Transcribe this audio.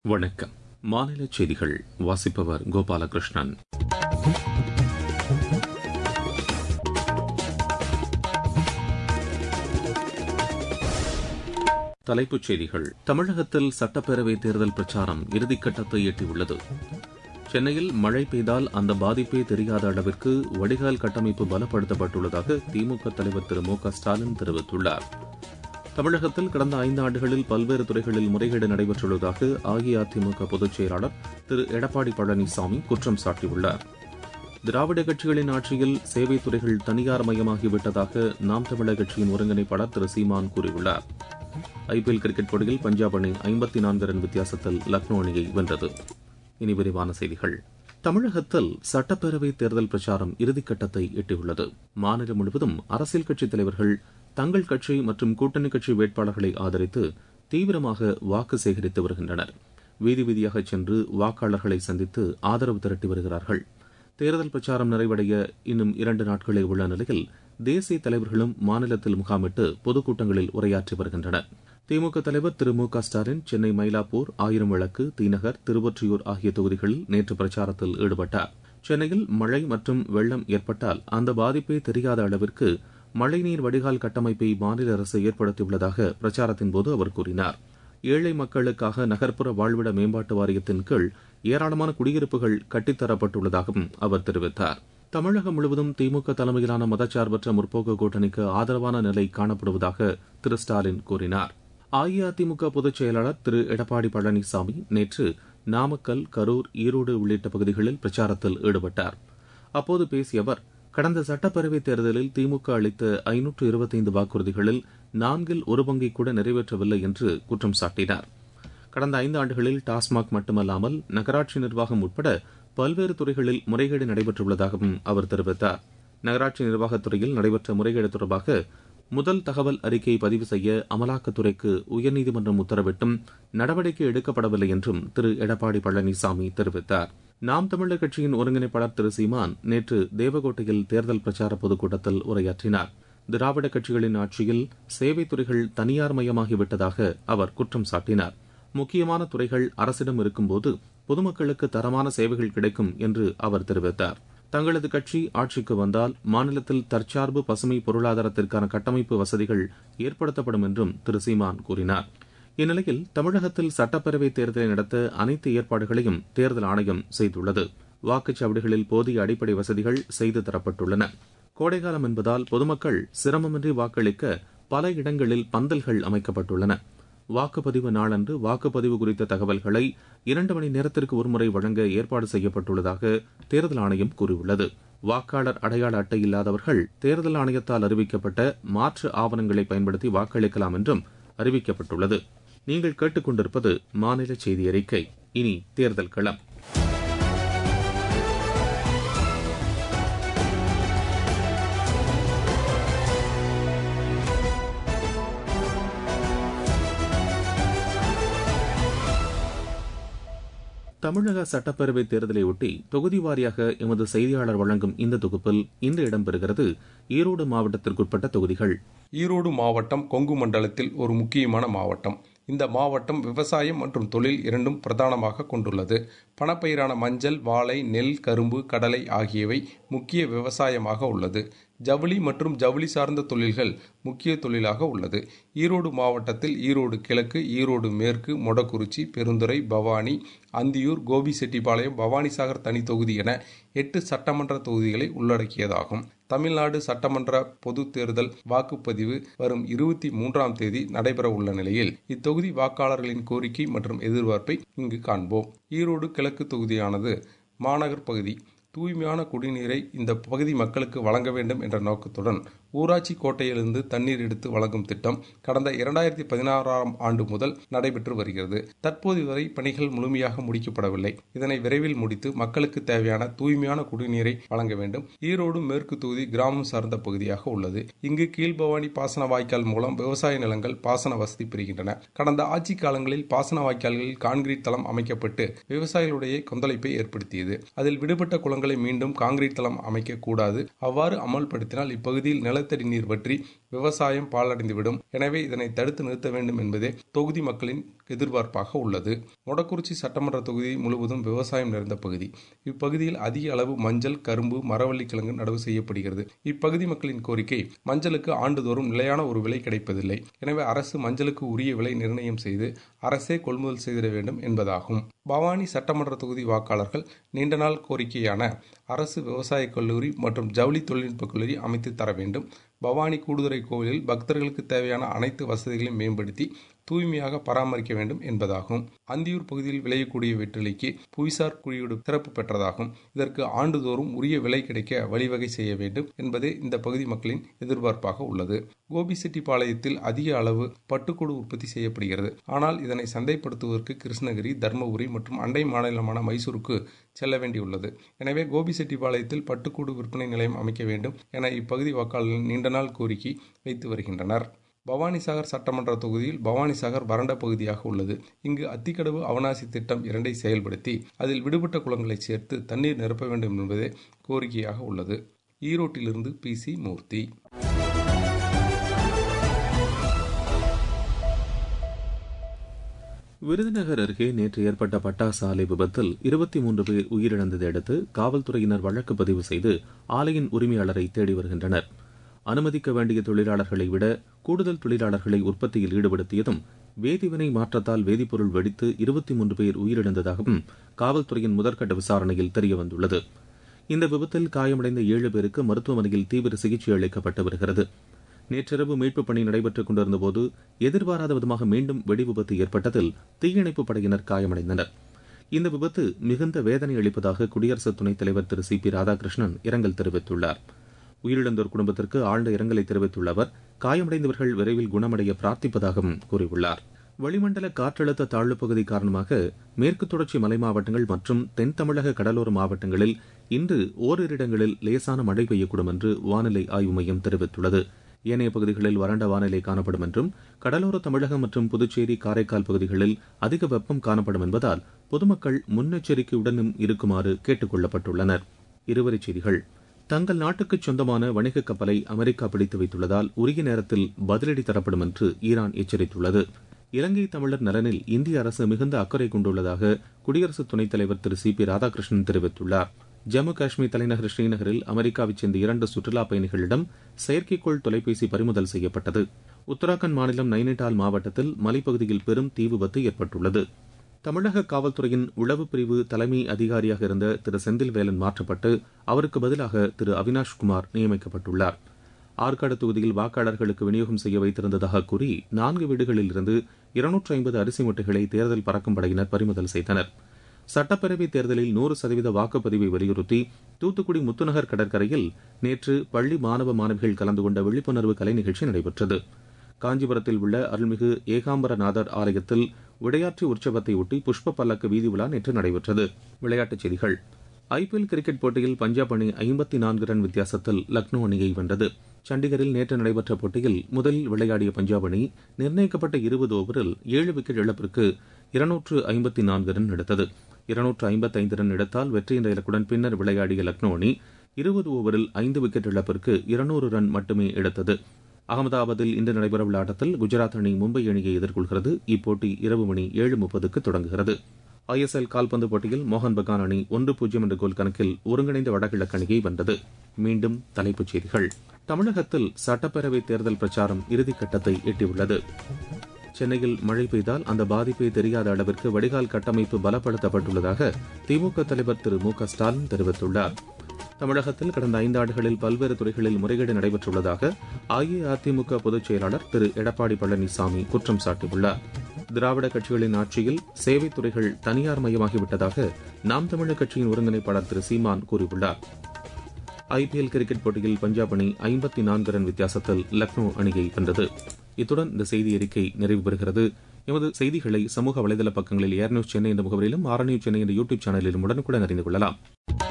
வணக்கம் மாநில செய்திகள் வாசிப்பவர் கோபாலகிருஷ்ணன் தலைப்புச் செய்திகள் தமிழகத்தில் சட்டப்பேரவை தேர்தல் பிரச்சாரம் இறுதிக்கட்டத்தை எட்டியுள்ளது சென்னையில் மழை பெய்தால் அந்த பாதிப்பே தெரியாத அளவிற்கு வடிகால் கட்டமைப்பு பலப்படுத்தப்பட்டுள்ளதாக திமுக தலைவர் திரு மு க ஸ்டாலின் தெரிவித்துள்ளார் தமிழகத்தில் கடந்த ஐந்து ஆண்டுகளில் பல்வேறு துறைகளில் முறைகேடு நடைபெற்றுள்ளதாக அஇஅதிமுக பொதுச் செயலாளர் திரு எடப்பாடி பழனிசாமி குற்றம் சாட்டியுள்ளார் திராவிட கட்சிகளின் ஆட்சியில் சேவைத் துறைகள் தனியார் மயமாகிவிட்டதாக நாம் தமிழர் கட்சியின் ஒருங்கிணைப்பாளர் திரு சீமான் கூறியுள்ளார் ஐபிஎல் கிரிக்கெட் போட்டியில் பஞ்சாப் அணி ஐம்பத்தி நான்கு ரன் வித்தியாசத்தில் லக்னோ அணியை வென்றது இனி விரிவான செய்திகள் தமிழகத்தில் சட்டப்பேரவை தேர்தல் பிரச்சாரம் இறுதிக்கட்டத்தை எட்டியுள்ளது மாநிலம் முழுவதும் அரசியல் கட்சித் தலைவர்கள் தங்கள் கட்சி மற்றும் கூட்டணி கட்சி வேட்பாளர்களை ஆதரித்து தீவிரமாக வாக்கு சேகரித்து வருகின்றனர் வீதி வீதியாக சென்று வாக்காளர்களை சந்தித்து ஆதரவு திரட்டி வருகிறார்கள் தேர்தல் பிரச்சாரம் நிறைவடைய இன்னும் இரண்டு நாட்களே உள்ள நிலையில் தேசிய தலைவர்களும் மாநிலத்தில் முகாமிட்டு பொதுக்கூட்டங்களில் உரையாற்றி வருகின்றனர் திமுக தலைவர் திரு மு க ஸ்டாலின் சென்னை மயிலாப்பூர் ஆயிரம் விளக்கு தீநகர் திருவொற்றியூர் ஆகிய தொகுதிகளில் நேற்று பிரச்சாரத்தில் ஈடுபட்டார் சென்னையில் மழை மற்றும் வெள்ளம் ஏற்பட்டால் அந்த பாதிப்பே தெரியாத அளவிற்கு மழைநீர் வடிகால் கட்டமைப்பை மாநில அரசு ஏற்படுத்தியுள்ளதாக பிரச்சாரத்தின் போது அவர் கூறினார் ஏழை மக்களுக்காக நகர்ப்புற வாழ்விட மேம்பாட்டு வாரியத்தின் கீழ் ஏராளமான குடியிருப்புகள் கட்டித்தரப்பட்டுள்ளதாகவும் அவர் தெரிவித்தார் தமிழகம் முழுவதும் திமுக தலைமையிலான மதச்சார்பற்ற முற்போக்கு கூட்டணிக்கு ஆதரவான நிலை காணப்படுவதாக திரு ஸ்டாலின் கூறினார் அஇஅதிமுக பொதுச் செயலாளர் திரு எடப்பாடி பழனிசாமி நேற்று நாமக்கல் கரூர் ஈரோடு உள்ளிட்ட பகுதிகளில் பிரச்சாரத்தில் ஈடுபட்டார் அப்போது பேசிய அவர் கடந்த சட்டப்பேரவைத் தேர்தலில் திமுக அளித்த ஐநூற்று இருபத்தைந்து வாக்குறுதிகளில் நான்கில் ஒரு பங்கை கூட நிறைவேற்றவில்லை என்று குற்றம் சாட்டினார் கடந்த ஐந்து ஆண்டுகளில் டாஸ்மாக் மட்டுமல்லாமல் நகராட்சி நிர்வாகம் உட்பட பல்வேறு துறைகளில் முறைகேடு நடைபெற்றுள்ளதாகவும் அவர் தெரிவித்தார் நகராட்சி நிர்வாகத்துறையில் நடைபெற்ற முறைகேடு தொடர்பாக முதல் தகவல் அறிக்கையை பதிவு செய்ய அமலாக்கத்துறைக்கு உயர்நீதிமன்றம் உத்தரவிட்டும் நடவடிக்கை எடுக்கப்படவில்லை என்றும் திரு எடப்பாடி பழனிசாமி தெரிவித்தார் நாம் தமிழர் கட்சியின் ஒருங்கிணைப்பாளர் திரு சீமான் நேற்று தேவகோட்டையில் தேர்தல் பிரச்சார பொதுக்கூட்டத்தில் உரையாற்றினார் திராவிட கட்சிகளின் ஆட்சியில் சேவைத் துறைகள் தனியார் மயமாகிவிட்டதாக அவர் குற்றம் சாட்டினார் முக்கியமான துறைகள் அரசிடம் இருக்கும்போது பொதுமக்களுக்கு தரமான சேவைகள் கிடைக்கும் என்று அவர் தெரிவித்தார் தங்களது கட்சி ஆட்சிக்கு வந்தால் மாநிலத்தில் தற்சார்பு பசுமை பொருளாதாரத்திற்கான கட்டமைப்பு வசதிகள் ஏற்படுத்தப்படும் என்றும் திரு சீமான் கூறினார் இந்நிலையில் தமிழகத்தில் சட்டப்பேரவை தேர்தலை நடத்த அனைத்து ஏற்பாடுகளையும் தேர்தல் ஆணையம் செய்துள்ளது வாக்குச்சாவடிகளில் போதிய அடிப்படை வசதிகள் செய்து தரப்பட்டுள்ளன கோடைகாலம் என்பதால் பொதுமக்கள் சிரமமின்றி வாக்களிக்க பல இடங்களில் பந்தல்கள் அமைக்கப்பட்டுள்ளன வாக்குப்பதிவு நாளன்று வாக்குப்பதிவு குறித்த தகவல்களை இரண்டு மணி நேரத்திற்கு ஒருமுறை வழங்க ஏற்பாடு செய்யப்பட்டுள்ளதாக தேர்தல் ஆணையம் கூறியுள்ளது வாக்காளர் அடையாள அட்டை இல்லாதவர்கள் தேர்தல் ஆணையத்தால் அறிவிக்கப்பட்ட மாற்று ஆவணங்களை பயன்படுத்தி வாக்களிக்கலாம் என்றும் அறிவிக்கப்பட்டுள்ளது நீங்கள் கேட்டுக்கொண்டிருப்பது மாநில செய்தி அறிக்கை இனி தேர்தல் களம் தமிழக சட்டப்பேரவை தேர்தலையொட்டி தொகுதி வாரியாக எமது செய்தியாளர் வழங்கும் இந்த தொகுப்பில் இன்று இடம்பெறுகிறது ஈரோடு மாவட்டத்திற்குட்பட்ட தொகுதிகள் ஈரோடு மாவட்டம் கொங்கு மண்டலத்தில் ஒரு முக்கியமான மாவட்டம் இந்த மாவட்டம் விவசாயம் மற்றும் தொழில் இரண்டும் பிரதானமாக கொண்டுள்ளது பணப்பயிரான மஞ்சள் வாழை நெல் கரும்பு கடலை ஆகியவை முக்கிய விவசாயமாக உள்ளது ஜவுளி மற்றும் ஜவுளி சார்ந்த தொழில்கள் முக்கிய தொழிலாக உள்ளது ஈரோடு மாவட்டத்தில் ஈரோடு கிழக்கு ஈரோடு மேற்கு மொடக்குறிச்சி பெருந்துறை பவானி அந்தியூர் கோபிசெட்டிப்பாளையம் பவானிசாகர் தனி தொகுதி என எட்டு சட்டமன்ற தொகுதிகளை உள்ளடக்கியதாகும் தமிழ்நாடு சட்டமன்ற பொது தேர்தல் வாக்குப்பதிவு வரும் இருபத்தி மூன்றாம் தேதி நடைபெற உள்ள நிலையில் இத்தொகுதி வாக்காளர்களின் கோரிக்கை மற்றும் எதிர்பார்ப்பை இங்கு காண்போம் ஈரோடு கிழக்கு தொகுதியானது மாநகர் பகுதி தூய்மையான குடிநீரை இந்த பகுதி மக்களுக்கு வழங்க வேண்டும் என்ற நோக்கத்துடன் ஊராட்சி கோட்டையிலிருந்து தண்ணீர் எடுத்து வழங்கும் திட்டம் கடந்த இரண்டாயிரத்தி பதினாறாம் ஆண்டு முதல் நடைபெற்று வருகிறது தற்போது வரை பணிகள் முழுமையாக முடிக்கப்படவில்லை இதனை விரைவில் முடித்து மக்களுக்கு தேவையான தூய்மையான குடிநீரை வழங்க வேண்டும் ஈரோடு மேற்கு தொகுதி கிராமம் சார்ந்த பகுதியாக உள்ளது இங்கு கீழ்பவானி பாசன வாய்க்கால் மூலம் விவசாய நிலங்கள் பாசன வசதி பெறுகின்றன கடந்த ஆட்சி காலங்களில் பாசன வாய்க்கால்களில் கான்கிரீட் தளம் அமைக்கப்பட்டு விவசாயிகளுடைய கொந்தளிப்பை ஏற்படுத்தியது அதில் விடுபட்ட குளங்கள் குளங்களை மீண்டும் காங்கிரீட் தளம் அமைக்க கூடாது அவ்வாறு அமல்படுத்தினால் இப்பகுதியில் நிலத்தடி நீர் வற்றி விவசாயம் பாழடைந்துவிடும் எனவே இதனை தடுத்து நிறுத்த வேண்டும் என்பதே தொகுதி மக்களின் எதிர்பார்ப்பாக உள்ளது மொடக்குறிச்சி சட்டமன்ற தொகுதி முழுவதும் விவசாயம் நிறைந்த பகுதி இப்பகுதியில் அதிக அளவு மஞ்சள் கரும்பு மரவள்ளி கிழங்கு நடவு செய்யப்படுகிறது இப்பகுதி மக்களின் கோரிக்கை மஞ்சளுக்கு ஆண்டுதோறும் நிலையான ஒரு விலை கிடைப்பதில்லை எனவே அரசு மஞ்சளுக்கு உரிய விலை நிர்ணயம் செய்து அரசே கொள்முதல் செய்திட வேண்டும் என்பதாகும் பவானி சட்டமன்ற தொகுதி வாக்காளர்கள் நீண்ட நாள் கோரிக்கையான அரசு விவசாய கல்லூரி மற்றும் ஜவுளி தொழில்நுட்ப கல்லூரி அமைத்து தர வேண்டும் பவானி கூடுதுறை கோவிலில் பக்தர்களுக்கு தேவையான அனைத்து வசதிகளையும் மேம்படுத்தி தூய்மையாக பராமரிக்க வேண்டும் என்பதாகும் அந்தியூர் பகுதியில் விளையக்கூடிய வெற்றிலைக்கு புவிசார் குறியீடு சிறப்பு பெற்றதாகும் இதற்கு ஆண்டுதோறும் உரிய விலை கிடைக்க வழிவகை செய்ய வேண்டும் என்பதே இந்த பகுதி மக்களின் எதிர்பார்ப்பாக உள்ளது கோபிசெட்டிப்பாளையத்தில் அதிக அளவு பட்டுக்கூடு உற்பத்தி செய்யப்படுகிறது ஆனால் இதனை சந்தைப்படுத்துவதற்கு கிருஷ்ணகிரி தர்மபுரி மற்றும் அண்டை மாநிலமான மைசூருக்கு செல்ல வேண்டியுள்ளது எனவே கோபிசெட்டிப்பாளையத்தில் பட்டுக்கூடு விற்பனை நிலையம் அமைக்க வேண்டும் என இப்பகுதி வாக்காளர்கள் நீண்ட நாள் கோரிக்கை வைத்து வருகின்றனர் பவானிசாகர் சட்டமன்ற தொகுதியில் பவானிசாகர் வறண்ட பகுதியாக உள்ளது இங்கு அத்திக்கடவு அவனாசி திட்டம் இரண்டை செயல்படுத்தி அதில் விடுபட்ட குளங்களை சேர்த்து தண்ணீர் நிரப்ப வேண்டும் என்பதே கோரிக்கையாக உள்ளது ஈரோட்டிலிருந்து பி சி மூர்த்தி விருதுநகர் அருகே நேற்று ஏற்பட்ட பட்டாசு ஆலை விபத்தில் இருபத்தி மூன்று பேர் உயிரிழந்ததை அடுத்து காவல்துறையினர் வழக்கு பதிவு செய்து ஆலையின் உரிமையாளரை தேடி வருகின்றனர் அனுமதிக்க வேண்டிய தொழிலாளர்களை விட கூடுதல் தொழிலாளர்களை உற்பத்தியில் ஈடுபடுத்தியதும் வேதிவினை மாற்றத்தால் வேதிப்பொருள் வெடித்து இருபத்தி மூன்று பேர் உயிரிழந்ததாகவும் காவல்துறையின் முதற்கட்ட விசாரணையில் தெரியவந்துள்ளது இந்த விபத்தில் காயமடைந்த ஏழு பேருக்கு மருத்துவமனையில் தீவிர சிகிச்சை அளிக்கப்பட்டு வருகிறது நேற்றிரவு மீட்புப் பணி நடைபெற்றுக் கொண்டிருந்தபோது எதிர்பாராத விதமாக மீண்டும் வெடி விபத்து ஏற்பட்டதில் தீயணைப்புப் படையினர் காயமடைந்தனர் இந்த விபத்து மிகுந்த வேதனை அளிப்பதாக குடியரசு துணைத் தலைவர் திரு சி பி ராதாகிருஷ்ணன் இரங்கல் தெரிவித்துள்ளார் உயிரிழந்தோர் குடும்பத்திற்கு ஆழ்ந்த இரங்கலை தெரிவித்துள்ள அவர் காயமடைந்தவர்கள் விரைவில் குணமடைய பிரார்த்திப்பதாகவும் கூறியுள்ளார் வளிமண்டல காற்றழுத்த தாழ்வுப் பகுதி காரணமாக மேற்கு தொடர்ச்சி மலை மாவட்டங்கள் மற்றும் தென் தமிழக கடலோர மாவட்டங்களில் இன்று ஓரிரு இடங்களில் லேசான மழை பெய்யக்கூடும் என்று வானிலை ஆய்வு மையம் தெரிவித்துள்ளது ஏனைய பகுதிகளில் வறண்ட வானிலை காணப்படும் என்றும் கடலோர தமிழகம் மற்றும் புதுச்சேரி காரைக்கால் பகுதிகளில் அதிக வெப்பம் காணப்படும் என்பதால் பொதுமக்கள் முன்னெச்சரிக்கையுடனும் இருக்குமாறு கேட்டுக் கொள்ளப்பட்டுள்ளனர் இருவரிச் செய்திகள் தங்கள் நாட்டுக்கு சொந்தமான வணிக கப்பலை அமெரிக்கா பிடித்து வைத்துள்ளதால் உரிய நேரத்தில் பதிலடி தரப்படும் என்று ஈரான் எச்சரித்துள்ளது இலங்கை தமிழர் நலனில் இந்திய அரசு மிகுந்த அக்கறை கொண்டுள்ளதாக குடியரசு துணைத் தலைவர் திரு சி பி ராதாகிருஷ்ணன் தெரிவித்துள்ளார் ஜம்மு காஷ்மீர் தலைநகர் ஸ்ரீநகரில் அமெரிக்காவைச் சேர்ந்த இரண்டு சுற்றுலாப் பயணிகளிடம் செயற்கைக்கோள் தொலைபேசி பறிமுதல் செய்யப்பட்டது உத்தராகண்ட் மாநிலம் நைனிடால் மாவட்டத்தில் மலைப்பகுதியில் பெரும் தீ விபத்து ஏற்பட்டுள்ளது தமிழக காவல்துறையின் உளவு பிரிவு தலைமை அதிகாரியாக இருந்த திரு செந்தில்வேலன் மாற்றப்பட்டு அவருக்கு பதிலாக திரு அவினாஷ் குமார் நியமிக்கப்பட்டுள்ளார் ஆற்காடு தொகுதியில் வாக்காளர்களுக்கு விநியோகம் செய்ய வைத்திருந்ததாக கூறி நான்கு வீடுகளில் இருந்து இருநூற்று ஐம்பது அரிசி மூட்டைகளை தேர்தல் பறக்கும் படையினர் பறிமுதல் செய்தனர் சட்டப்பேரவை தேர்தலில் நூறு சதவீத வாக்குப்பதிவை வலியுறுத்தி தூத்துக்குடி முத்துநகர் கடற்கரையில் நேற்று பள்ளி மாணவ மாணவிகள் கலந்து கொண்ட விழிப்புணர்வு கலை நிகழ்ச்சி நடைபெற்றது காஞ்சிபுரத்தில் உள்ள அருள்மிகு ஏகாம்பரநாதர் ஆலயத்தில் விளையாட்டு உற்சவத்தை ஒட்டி புஷ்ப பல்லக்கு வீதி உலா நேற்று நடைபெற்றது விளையாட்டுச் செய்திகள் ஐபிஎல் கிரிக்கெட் போட்டியில் பஞ்சாப் அணி ஐம்பத்தி நான்கு ரன் வித்தியாசத்தில் லக்னோ அணியை வென்றது சண்டிகரில் நேற்று நடைபெற்ற போட்டியில் முதலில் விளையாடிய பஞ்சாப் அணி நிர்ணயிக்கப்பட்ட இருபது ஓவரில் ஏழு விக்கெட் இழப்பிற்கு இருநூற்று ஐம்பத்தி நான்கு ரன் எடுத்தது இருநூற்று ஐம்பத்தைந்து ரன் எடுத்தால் வெற்றி என்ற இலக்குடன் பின்னர் விளையாடிய லக்னோ அணி இருபது ஓவரில் ஐந்து விக்கெட் இழப்பிற்கு இருநூறு ரன் மட்டுமே எடுத்தது அகமதாபாத்தில் இன்று நடைபெறவுள்ள ஆட்டத்தில் குஜராத் அணி மும்பை அணியை எதிர்கொள்கிறது இப்போட்டி இரவு மணி ஏழு முப்பதுக்கு தொடங்குகிறது ஐஎஸ்எல் கால்பந்து போட்டியில் மோகன் பகான் அணி ஒன்று பூஜ்ஜியம் என்ற கோல் கணக்கில் ஒருங்கிணைந்த வடகிழக்கு அணியை வென்றது மீண்டும் தலைப்புச் செய்திகள் தமிழகத்தில் சட்டப்பேரவை தேர்தல் பிரச்சாரம் இறுதிக்கட்டத்தை எட்டியுள்ளது சென்னையில் மழை பெய்தால் அந்த பாதிப்பை தெரியாத அளவிற்கு வடிகால் கட்டமைப்பு பலப்படுத்தப்பட்டுள்ளதாக திமுக தலைவர் திரு மு க ஸ்டாலின் தெரிவித்துள்ளார் தமிழகத்தில் கடந்த ஐந்தாண்டுகளில் பல்வேறு துறைகளில் முறைகேடு நடைபெற்றுள்ளதாக அஇஅதிமுக பொதுச் செயலாளர் திரு எடப்பாடி பழனிசாமி குற்றம் சாட்டியுள்ளார் திராவிட கட்சிகளின் ஆட்சியில் சேவைத் துறைகள் தனியார் மயமாகிவிட்டதாக நாம் தமிழர் கட்சியின் ஒருங்கிணைப்பாளர் திரு சீமான் கூறியுள்ளார் ஐபிஎல் கிரிக்கெட் போட்டியில் பஞ்சாப் அணி ஐம்பத்தி நான்கு ரன் வித்தியாசத்தில் லக்னோ அணியை வென்றது இத்துடன் இந்த செய்தி அறிக்கை நிறைவு பெறுகிறது எமது செய்திகளை சமூக வலைதள பக்கங்களில் ஏர் நியூஸ் சென்னை என்ற முகவரியிலும் ஆர் நியூஸ் சென்னை என்ற யூடியூப் சேனலிலும் உடனுக்குடன் அறிந்து கொள்ளலாம்